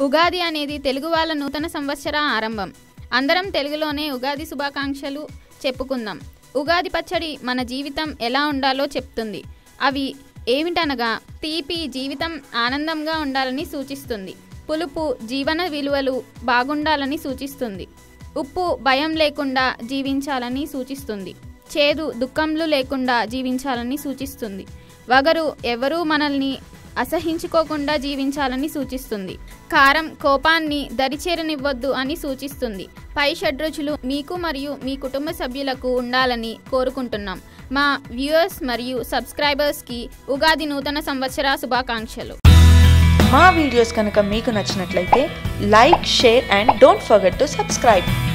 ఉగాది అనేది తెలుగు వాళ్ళ నూతన సంవత్సర ఆరంభం అందరం తెలుగులోనే ఉగాది శుభాకాంక్షలు చెప్పుకుందాం ఉగాది పచ్చడి మన జీవితం ఎలా ఉండాలో చెప్తుంది అవి ఏమిటనగా తీపి జీవితం ఆనందంగా ఉండాలని సూచిస్తుంది పులుపు జీవన విలువలు బాగుండాలని సూచిస్తుంది ఉప్పు భయం లేకుండా జీవించాలని సూచిస్తుంది చేదు దుఃఖంలు లేకుండా జీవించాలని సూచిస్తుంది వగరు ఎవరూ మనల్ని అసహించుకోకుండా జీవించాలని సూచిస్తుంది కారం కోపాన్ని దరిచేరనివ్వద్దు అని సూచిస్తుంది పై షడ్రుచులు మీకు మరియు మీ కుటుంబ సభ్యులకు ఉండాలని కోరుకుంటున్నాం మా వ్యూయర్స్ మరియు సబ్స్క్రైబర్స్కి ఉగాది నూతన సంవత్సర శుభాకాంక్షలు మా వీడియోస్ కనుక మీకు నచ్చినట్లయితే like share and don't forget to subscribe